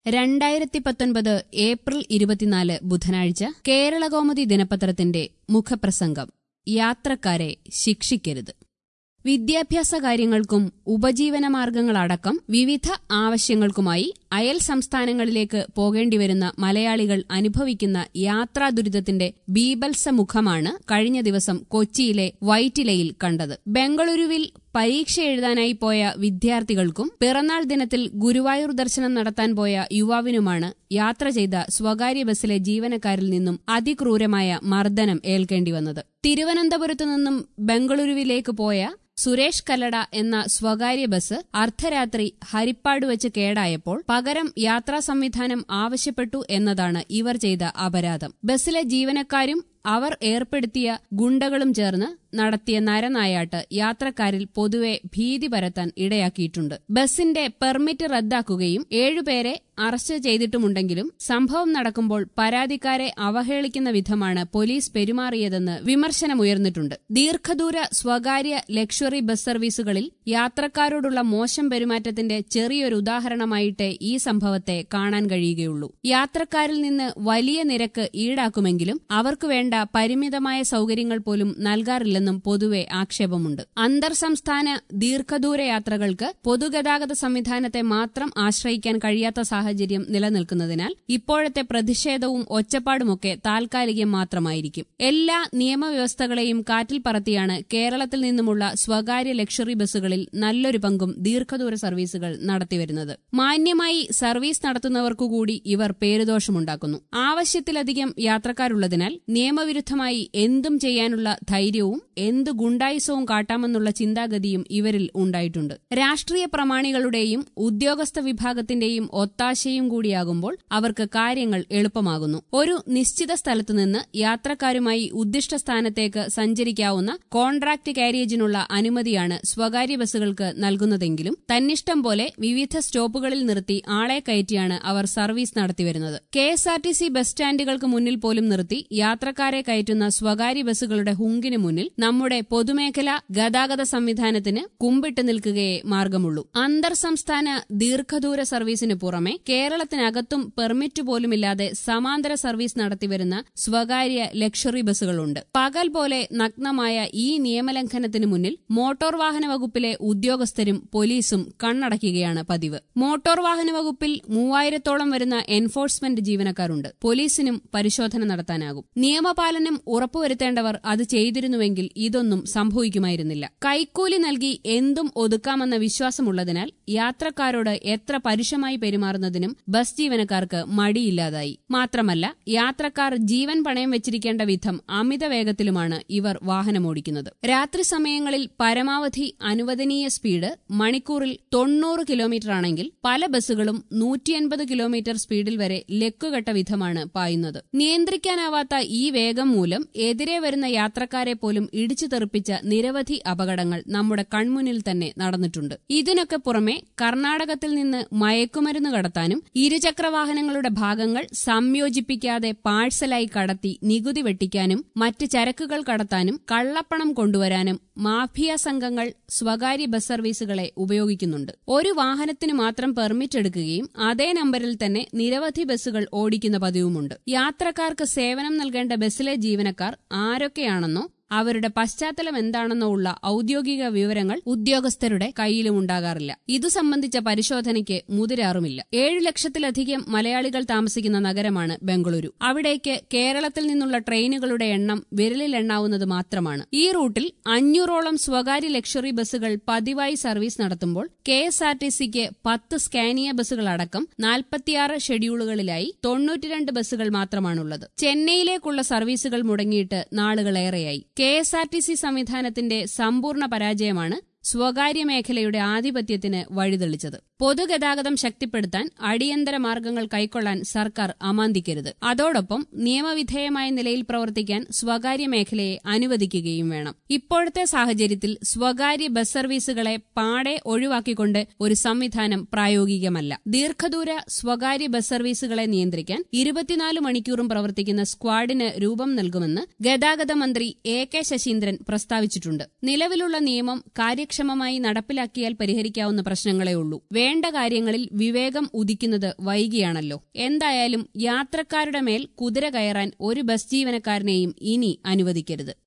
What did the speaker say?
രണ്ടായിരത്തി പത്തൊൻപത് ഏപ്രിൽ ഇരുപത്തിനാല് ബുധനാഴ്ച കേരളകൗമുദി ദിനപത്രത്തിന്റെ മുഖപ്രസംഗം യാത്രക്കാരെ ശിക്ഷിക്കരുത് വിദ്യാഭ്യാസ കാര്യങ്ങൾക്കും ഉപജീവനമാർഗങ്ങളടക്കം വിവിധ ആവശ്യങ്ങൾക്കുമായി അയൽ സംസ്ഥാനങ്ങളിലേക്ക് പോകേണ്ടിവരുന്ന മലയാളികൾ അനുഭവിക്കുന്ന യാത്രാ ദുരിതത്തിന്റെ ബീഭത്സമുഖമാണ് കഴിഞ്ഞ ദിവസം കൊച്ചിയിലെ വൈറ്റിലയിൽ കണ്ടത് ബംഗളൂരുവിൽ പരീക്ഷ എഴുതാനായി പോയ വിദ്യാർത്ഥികൾക്കും പിറന്നാൾ ദിനത്തിൽ ഗുരുവായൂർ ദർശനം നടത്താൻ പോയ യുവാവിനുമാണ് യാത്ര ചെയ്ത സ്വകാര്യ ബസ്സിലെ ജീവനക്കാരിൽ നിന്നും അതിക്രൂരമായ മർദ്ദനം ഏൽക്കേണ്ടി വന്നത് തിരുവനന്തപുരത്തു നിന്നും ബംഗളൂരുവിലേക്ക് പോയ സുരേഷ് കല്ലട എന്ന സ്വകാര്യ ബസ് അർദ്ധരാത്രി ഹരിപ്പാട് വെച്ച് കേടായപ്പോൾ പകരം യാത്രാ സംവിധാനം ആവശ്യപ്പെട്ടു എന്നതാണ് ഇവർ ചെയ്ത അപരാധം ബസ്സിലെ ജീവനക്കാരും അവർ ഏർപ്പെടുത്തിയ ഗുണ്ടകളും ചേർന്ന് നടത്തിയ നരനായാട്ട് യാത്രക്കാരിൽ പൊതുവെ ഭീതി പരത്താൻ ഇടയാക്കിയിട്ടുണ്ട് ബസിന്റെ പെർമിറ്റ് റദ്ദാക്കുകയും ഏഴുപേരെ അറസ്റ്റ് ചെയ്തിട്ടുമുണ്ടെങ്കിലും സംഭവം നടക്കുമ്പോൾ പരാതിക്കാരെ അവഹേളിക്കുന്ന വിധമാണ് പോലീസ് പെരുമാറിയതെന്ന് വിമർശനമുയർന്നിട്ടുണ്ട് ദീർഘദൂര സ്വകാര്യ ലക്ഷറി ബസ് സർവീസുകളിൽ യാത്രക്കാരോടുള്ള മോശം പെരുമാറ്റത്തിന്റെ ചെറിയൊരു ഉദാഹരണമായിട്ടേ ഈ സംഭവത്തെ കാണാൻ കഴിയുകയുള്ളൂ യാത്രക്കാരിൽ നിന്ന് വലിയ നിരക്ക് ഈടാക്കുമെങ്കിലും അവർക്ക് വേണ്ട പരിമിതമായ സൗകര്യങ്ങൾ പോലും നൽകാറില്ലെന്നും പൊതുവെ ആക്ഷേപമുണ്ട് അന്തർ സംസ്ഥാന ദീർഘദൂര യാത്രകൾക്ക് പൊതുഗതാഗത സംവിധാനത്തെ മാത്രം ആശ്രയിക്കാൻ കഴിയാത്ത സാഹചര്യം നിലനിൽക്കുന്നതിനാൽ ഇപ്പോഴത്തെ പ്രതിഷേധവും ഒച്ചപ്പാടുമൊക്കെ താൽക്കാലികം മാത്രമായിരിക്കും എല്ലാ നിയമവ്യവസ്ഥകളെയും കാറ്റിൽ പറത്തിയാണ് കേരളത്തിൽ നിന്നുമുള്ള സ്വകാര്യ ലക്ഷറി ബസ്സുകളിൽ നല്ലൊരു പങ്കും ദീർഘദൂര സർവീസുകൾ നടത്തിവരുന്നത് മാന്യമായി സർവീസ് നടത്തുന്നവർക്കുകൂടി ഇവർ പേരുദോഷമുണ്ടാക്കുന്നു ആവശ്യത്തിലധികം യാത്രക്കാരുള്ളതിനാൽ നിയമവിരുദ്ധമായി എന്തും ചെയ്യാനുള്ള ധൈര്യവും എന്ത് ഗുണ്ടായുസവും കാട്ടാമെന്നുള്ള ചിന്താഗതിയും ഇവരിൽ ഉണ്ടായിട്ടുണ്ട് രാഷ്ട്രീയ പ്രമാണികളുടെയും ഉദ്യോഗസ്ഥ വിഭാഗത്തിന്റെയും ഒത്താശയും കൂടിയാകുമ്പോൾ അവർക്ക് കാര്യങ്ങൾ എളുപ്പമാകുന്നു ഒരു നിശ്ചിത സ്ഥലത്തുനിന്ന് യാത്രക്കാരുമായി ഉദ്ദിഷ്ട സ്ഥാനത്തേക്ക് സഞ്ചരിക്കാവുന്ന കോൺട്രാക്ട് കാരിയേജിനുള്ള അനുമതിയാണ് സ്വകാര്യ ബസ്സുകൾക്ക് നൽകുന്നതെങ്കിലും തന്നിഷ്ടം പോലെ വിവിധ സ്റ്റോപ്പുകളിൽ നിർത്തി ആളെ കയറ്റിയാണ് അവർ സർവീസ് നടത്തിവരുന്നത് K S R T C bus സ്റ്റാൻഡുകൾക്ക് മുന്നിൽ പോലും നിർത്തി യാത്രക്കാരെ കയറ്റുന്ന സ്വകാര്യ ബസ്സുകളുടെ ഹുങ്കിന് മുന്നിൽ നമ്മുടെ പൊതുമേഖലാ ഗതാഗത സംവിധാനത്തിന് കുമ്പിട്ട് നിൽക്കുകയേ മാർഗമുള്ളൂ അന്തർ സംസ്ഥാന ദീർഘദൂര സർവീസിന് പുറമെ കേരളത്തിനകത്തും പെർമിറ്റ് പോലുമില്ലാതെ സമാന്തര സർവീസ് നടത്തിവരുന്ന സ്വകാര്യ ലക്ഷറി ബസ്സുകളുണ്ട് പകൽ പോലെ നഗ്നമായ ഈ നിയമലംഘനത്തിന് മുന്നിൽ മോട്ടോർ വാഹന വകുപ്പിലെ ഉദ്യോഗസ്ഥരും പോലീസും കണ്ണടയ്ക്കുകയാണ് പതിവ് മോട്ടോർ വാഹന വകുപ്പിൽ മൂവായിരത്തോളം വരുന്ന എൻഫോഴ്സ്മെന്റ് ജീവനക്കാരുണ്ട് പോലീസിനും പരിശോധന നടത്താനാകും നിയമപാലനം ഉറപ്പുവരുത്തേണ്ടവർ അത് ചെയ്തിരുന്നുവെങ്കിൽ ഇതൊന്നും സംഭവിക്കുമായിരുന്നില്ല കൈക്കൂലി നൽകി എന്തും ഒതുക്കാമെന്ന വിശ്വാസമുള്ളതിനാൽ യാത്രക്കാരോട് എത്ര പരുഷമായി പെരുമാറുന്നതിനും ബസ് ജീവനക്കാർക്ക് മടിയില്ലാതായി മാത്രമല്ല യാത്രക്കാർ ജീവൻ പണയം വെച്ചിരിക്കേണ്ട വിധം അമിത വേഗത്തിലുമാണ് ഇവർ വാഹനമോടിക്കുന്നത് രാത്രി സമയങ്ങളിൽ പരമാവധി അനുവദനീയ സ്പീഡ് മണിക്കൂറിൽ തൊണ്ണൂറ് കിലോമീറ്റർ ആണെങ്കിൽ പല ബസ്സുകളും നൂറ്റിയൻപത് കിലോമീറ്റർ സ്പീഡിൽ വരെ ലക്കുകെട്ട വിധമാണ് പായുന്നത് നിയന്ത്രിക്കാനാവാത്ത ഈ വേഗം മൂലം എതിരെ വരുന്ന യാത്രക്കാരെ പോലും ഇടിച്ചു തെറിപ്പിച്ച നിരവധി അപകടങ്ങൾ നമ്മുടെ കൺമുന്നിൽ തന്നെ നടന്നിട്ടുണ്ട് ഇതിനൊക്കെ പുറമെ കർണാടകത്തിൽ നിന്ന് മയക്കുമരുന്ന് കടത്താനും ഇരുചക്രവാഹനങ്ങളുടെ ഭാഗങ്ങൾ സംയോജിപ്പിക്കാതെ പാഴ്സലായി കടത്തി നികുതി വെട്ടിക്കാനും മറ്റ് ചരക്കുകൾ കടത്താനും കള്ളപ്പണം കൊണ്ടുവരാനും മാഫിയ സംഘങ്ങൾ സ്വകാര്യ ബസ് സർവീസുകളെ ഉപയോഗിക്കുന്നുണ്ട് ഒരു വാഹനത്തിന് മാത്രം പെർമിറ്റ് എടുക്കുകയും അതേ നമ്പറിൽ തന്നെ നിരവധി ബസ്സുകൾ ഓടിക്കുന്ന പതിവുമുണ്ട് യാത്രക്കാർക്ക് സേവനം നൽകേണ്ട ബസ്സിലെ ജീവനക്കാർ ആരൊക്കെയാണെന്നോ അവരുടെ പശ്ചാത്തലം എന്താണെന്നോ ഉള്ള ഔദ്യോഗിക വിവരങ്ങൾ ഉദ്യോഗസ്ഥരുടെ കയ്യിലും ഉണ്ടാകാറില്ല ഇതു സംബന്ധിച്ച പരിശോധനയ്ക്ക് മുതിരാറുമില്ല ഏഴു ലക്ഷത്തിലധികം മലയാളികൾ താമസിക്കുന്ന നഗരമാണ് ബംഗളൂരു അവിടേക്ക് കേരളത്തിൽ നിന്നുള്ള ട്രെയിനുകളുടെ എണ്ണം വിരലിലെണ്ണാവുന്നത് മാത്രമാണ് ഈ റൂട്ടിൽ അഞ്ഞൂറോളം സ്വകാര്യ ലക്ഷറി ബസ്സുകൾ പതിവായി സർവീസ് നടത്തുമ്പോൾ കെ എസ് ആർ ടി സിക്ക് പത്ത് സ്കാനിയ ബസ്സുകളടക്കം നാൽപ്പത്തിയാറ് ഷെഡ്യൂളുകളിലായി തൊണ്ണൂറ്റിരണ്ട് ബസ്സുകൾ മാത്രമാണുള്ളത് ചെന്നൈയിലേക്കുള്ള സർവീസുകൾ മുടങ്ങിയിട്ട് നാളുകളേറെയായി K S R T C സംവിധാനത്തിന്റെ സമ്പൂർണ്ണ പരാജയമാണ് സ്വകാര്യ മേഖലയുടെ ആധിപത്യത്തിന് വഴിതെളിച്ചത് പൊതുഗതാഗതം ശക്തിപ്പെടുത്താൻ അടിയന്തര മാർഗങ്ങൾ കൈക്കൊള്ളാൻ സർക്കാർ അമാന്തിക്കരുത് അതോടൊപ്പം നിയമവിധേയമായ നിലയിൽ പ്രവർത്തിക്കാൻ സ്വകാര്യ മേഖലയെ അനുവദിക്കുകയും വേണം ഇപ്പോഴത്തെ സാഹചര്യത്തിൽ സ്വകാര്യ ബസ് സർവീസുകളെ പാടെ ഒഴിവാക്കിക്കൊണ്ട് ഒരു സംവിധാനം പ്രായോഗികമല്ല ദീർഘദൂര സ്വകാര്യ ബസ് സർവീസുകളെ നിയന്ത്രിക്കാൻ ഇരുപത്തിനാല് മണിക്കൂറും പ്രവർത്തിക്കുന്ന സ്ക്വാഡിന് രൂപം നൽകുമെന്ന് ഗതാഗത മന്ത്രി എ കെ ശശീന്ദ്രൻ പ്രസ്താവിച്ചിട്ടുണ്ട് നിലവിലുള്ള നിയമം കാര്യക്ഷമ കാര്യക്ഷമമായി നടപ്പിലാക്കിയാൽ പരിഹരിക്കാവുന്ന പ്രശ്നങ്ങളേ ഉള്ളൂ വേണ്ട കാര്യങ്ങളിൽ വിവേകം ഉദിക്കുന്നത് വൈകിയാണല്ലോ എന്തായാലും യാത്രക്കാരുടെ മേൽ കുതിര കയറാൻ ഒരു ബസ് ജീവനക്കാരനെയും ഇനി അനുവദിക്കരുത്